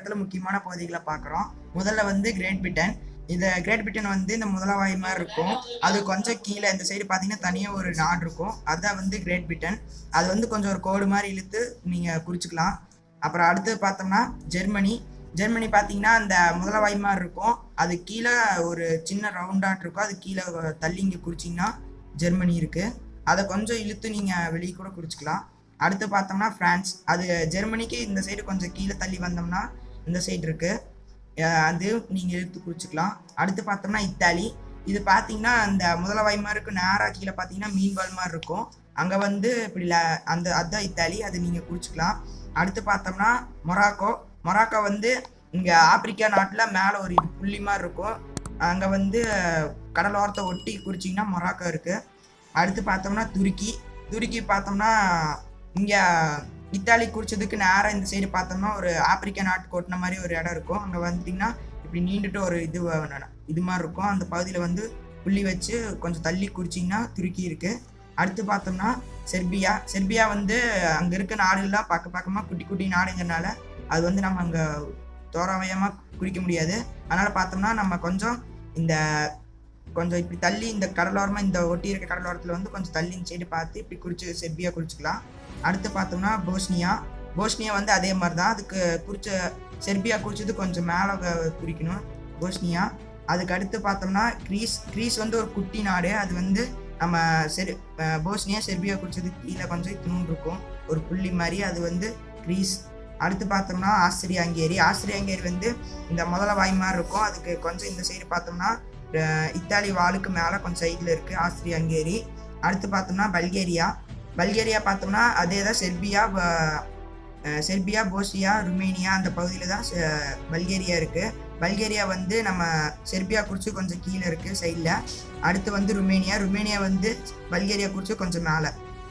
இடத்துல முக்கியமான பகுதிகளை பார்க்குறோம் முதல்ல வந்து கிரேட் பிரிட்டன் இந்த கிரேட் பிரிட்டன் வந்து இந்த முதலவாய் மாதிரி இருக்கும் அது கொஞ்சம் கீழே இந்த சைடு பார்த்தீங்கன்னா தனியாக ஒரு நாடு இருக்கும் அதான் வந்து கிரேட் பிரிட்டன் அது வந்து கொஞ்சம் ஒரு கோடு மாதிரி இழுத்து நீங்கள் குறிச்சிக்கலாம் அப்புறம் அடுத்து பார்த்தோம்னா ஜெர்மனி ஜெர்மனி பார்த்தீங்கன்னா அந்த முதலவாய் மாதிரி இருக்கும் அது கீழே ஒரு சின்ன ரவுண்டாட் இருக்கும் அது கீழே தள்ளி இங்கே குறிச்சிங்கன்னா ஜெர்மனி இருக்குது அதை கொஞ்சம் இழுத்து நீங்கள் வெளியே கூட குறிச்சிக்கலாம் அடுத்து பார்த்தோம்னா ஃப்ரான்ஸ் அது ஜெர்மனிக்கு இந்த சைடு கொஞ்சம் கீழே தள்ளி வந்தோம்னா இந்த சைடு இருக்குது அது நீங்கள் இழுத்து குறிச்சிக்கலாம் அடுத்து பார்த்தோம்னா இத்தாலி இது பார்த்தீங்கன்னா அந்த முதலவாய் மாதிரி இருக்கும் நேராக கீழே பார்த்தீங்கன்னா மீன்பால் மாதிரி இருக்கும் அங்கே வந்து இப்படி ல- அந்த அதுதான் இத்தாலி அது நீங்கள் குறிச்சிக்கலாம் அடுத்து பார்த்தோம்னா மொராக்கோ மொராக்கோ வந்து இங்கே ஆப்பிரிக்கா நாட்டில் மேலே ஒரு இது புள்ளி மாதிரி இருக்கும் அங்கே வந்து கடலோரத்தை ஒட்டி குறிச்சிங்கன்னா மொராக்கோ இருக்குது அடுத்து பார்த்தோம்னா துருக்கி துருக்கி பார்த்தோம்னா இங்கே இத்தாலி குறிச்சதுக்கு நேராக இந்த சைடு பார்த்தோம்னா ஒரு ஆப்பிரிக்கா நாட்டுக்கு ஒட்டின மாதிரி ஒரு இடம் இருக்கும் அங்கே வந்துட்டிங்கன்னா இப்படி நீண்டுட்டு ஒரு இது வ- இது மாதிரி இருக்கும் அந்த பகுதியில் வந்து புள்ளி வச்சு கொஞ்சம் தள்ளி குறிச்சிங்கன்னா துருக்கி இருக்குது அடுத்து பார்த்தோம்னா செர்பியா செர்பியா வந்து அங்கே இருக்க நாடுகள்லாம் பக்க பக்கமாக குட்டி குட்டி நாடுங்கிறனால அது வந்து நம்ம அங்கே தோராயமாக குறிக்க முடியாது அதனால் பார்த்தோம்னா நம்ம கொஞ்சம் இந்த கொஞ்சம் இப்படி தள்ளி இந்த கடலோரமாக இந்த ஒட்டி இருக்க கடலோரத்தில் வந்து கொஞ்சம் தள்ளி இந்த சைடு பார்த்து இப்படி குறிச்சு செர்பியா குறிச்சிக்கலாம் அடுத்து பார்த்தோம்னா போஸ்னியா போஸ்னியா வந்து அதே மாதிரி தான் அதுக்கு குறிச்ச செர்பியா குறிச்சது கொஞ்சம் மேலே குறிக்கணும் போஸ்னியா அதுக்கு அடுத்து பார்த்தோம்னா கிரீஸ் கிரீஸ் வந்து ஒரு குட்டி நாடு அது வந்து நம்ம செர் அஹ் போஸ்னியா செர்பியா குறிச்சது கீழே கொஞ்சம் இத்தினூண்டு இருக்கும் ஒரு புள்ளி மாதிரி அது வந்து கிரீஸ் அடுத்து பார்த்தோம்னா ஆஸ்திரியா ஹங்கேரி ஆஸ்திரியா ஹங்கேரி வந்து இந்த முதல வாய் மாதிரி இருக்கும் அதுக்கு கொஞ்சம் இந்த சைடு பார்த்தோம்னா அஹ் இத்தாலி வாளுக்கு மேலே கொஞ்சம் சைடில் இருக்குது ஆஸ்திரியா ஹங்கேரி அடுத்து பார்த்தோம்னா பல்கேரியா பல்கேரியா பார்த்தோம்னா அதே தான் செர்பியா ப- அஹ் செர்பியா போஸ்னியா ருமேனியா அந்த பகுதியில் தான் செ- பல்கேரியா இருக்குது பல்கேரியா வந்து நம்ம செர்பியா குறித்து கொஞ்சம் கீழே இருக்குது சைடில் அடுத்து வந்து ருமேனியா ருமேனியா வந்து பல்கேரியா குறித்து கொஞ்சம் மேலே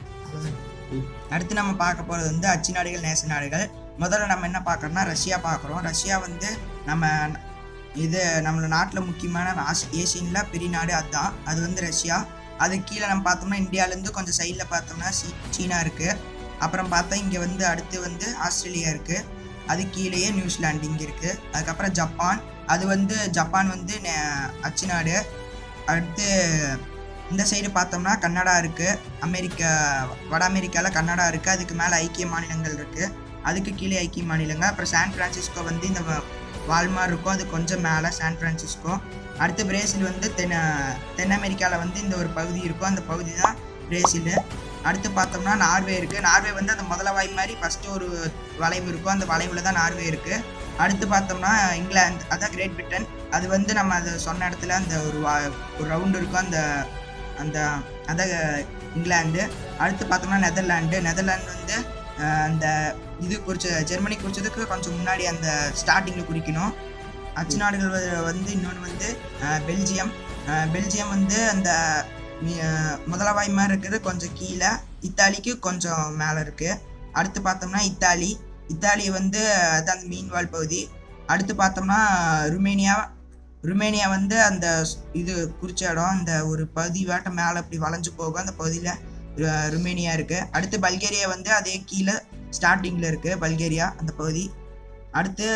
அடுத்து நம்ம பார்க்க போகிறது வந்து அச்சு நாடுகள் நேச நாடுகள் முதல்ல நம்ம என்ன பார்க்குறோம்னா ரஷ்யா பார்க்குறோம் ரஷ்யா வந்து நம்ம இது நம்மளோட நாட்டில் முக்கியமான ஆசி ஏசியனில் பெரிய நாடு அதுதான் அது வந்து ரஷ்யா அது கீழே நம்ம பார்த்தோம்னா இந்தியாவிலேருந்து கொஞ்சம் சைடில் பார்த்தோம்னா சீ சீனா இருக்குது அப்புறம் பார்த்தா இங்கே வந்து அடுத்து வந்து ஆஸ்திரேலியா இருக்குது அது கீழேயே நியூசிலாந்து இங்கே இருக்குது அதுக்கப்புறம் ஜப்பான் அது வந்து ஜப்பான் வந்து நே- அச்சு நாடு அடுத்து இந்த சைடு பார்த்தோம்னா கன்னடா இருக்குது அமெரிக்கா வட அமெரிக்காவில் கன்னடா இருக்குது அதுக்கு மேலே ஐக்கிய மாநிலங்கள் இருக்குது அதுக்கு கீழே ஐக்கிய மாநிலங்கள் அப்புறம் சான் பிரான்சிஸ்கோ வந்து இந்த வ- வால்மார் இருக்கும் அது கொஞ்சம் மேலே சான் பிரான்சிஸ்கோ அடுத்து பிரேசில் வந்து தென் தென் அமெரிக்காவில் வந்து இந்த ஒரு பகுதி இருக்கும் அந்த பகுதி தான் பிரேசில் அடுத்து பார்த்தோம்னா நார்வே இருக்குது நார்வே வந்து அந்த முதல வாய் மாதிரி ஃபஸ்ட்டு ஒரு வளைவு இருக்கும் அந்த வளைவில் தான் நார்வே இருக்குது அடுத்து பார்த்தோம்னா இங்கிலாந்து அதான் கிரேட் பிரிட்டன் அது வந்து நம்ம அது சொன்ன இடத்துல அந்த ஒரு வா- ஒரு ரவுண்டு இருக்கும் அந்த அந்த அதான் இங்கிலாந்து அடுத்து பார்த்தோம்னா நெதர்லாண்டு நெதர்லாந்து வந்து அஹ், அந்த இது குறிச்ச ஜெர்மனி குறிச்சதுக்கு கொஞ்சம் முன்னாடி அந்த ஸ்டார்டிங்கில் குறிக்கணும் அச்சு நாடுகள் வ- வந்து இன்னொன்று வந்து அஹ், பெல்ஜியம் அஹ், பெல்ஜியம் வந்து அந்த மி- அஹ், முதலவாய் மாதிரி இருக்குது கொஞ்சம் கீழே இத்தாலிக்கு கொஞ்சம் மேலே இருக்குது அடுத்து பார்த்தோம்னா இத்தாலி இத்தாலி வந்து அதான் அந்த மீன்வாழ் பகுதி அடுத்து பார்த்தோம்னா ருமேனியா ருமேனியா வந்து அந்த ஸ்- இது குறிச்ச இடம் அந்த ஒரு பகுதி வாட்ட மேலே இப்படி வளைஞ்சு போகும் அந்த பகுதியில் ருமேனியா இருக்குது அடுத்து பல்கேரியா வந்து அதே கீழே ஸ்டார்டிங்கில் இருக்குது பல்கேரியா அந்த பகுதி அடுத்து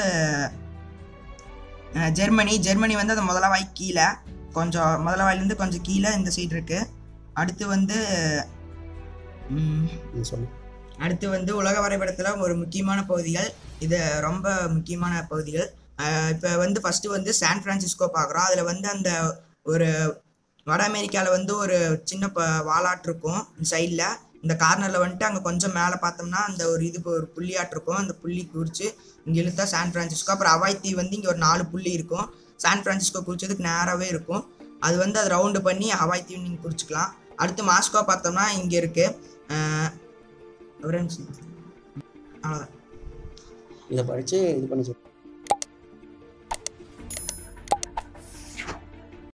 அஹ், ஜெர்மனி ஜெர்மனி வந்து அந்த முதலவாய் கீழே கொஞ்சம் முதலவாயிலேருந்து கொஞ்சம் கீழே இந்த சைடு இருக்குது அடுத்து வந்து ம், நீ சொல்லு அடுத்து வந்து உலக வரைபடத்தில் ஒரு முக்கியமான பகுதிகள் இது ரொம்ப முக்கியமான பகுதிகள் இப்போ வந்து ஃபஸ்ட்டு வந்து சான் ஃப்ரான்சிஸ்கோ பார்க்குறோம் அதில் வந்து அந்த ஒரு வட அமெரிக்காவில் வந்து ஒரு சின்ன ப வாலாட்டு இருக்கும் சைடில் இந்த கார்னரில் வந்துட்டு அங்கே கொஞ்சம் மேலே பார்த்தோம்னா அந்த ஒரு இது ஒரு புள்ளியாட்டு இருக்கும் அந்த புள்ளி குறித்து இங்கே இழுத்தா சான் ஃப்ரான்சிஸ்கோ அப்புறம் அவாய் தீவு வந்து இங்கே ஒரு நாலு புள்ளி இருக்கும் சான் ஃப்ரான்சிஸ்கோ குறிச்சதுக்கு நேராகவே இருக்கும் அது வந்து அது ரவுண்டு பண்ணி ஹவாய் தீவு நீங்கள் குறிச்சிக்கலாம் அடுத்து மாஸ்கோ பார்த்தோம்னா இங்கே இருக்குது ஒரே நிமிஷம் அவ்வளோதான் இதை படித்து இது பண்ணி சொல்லு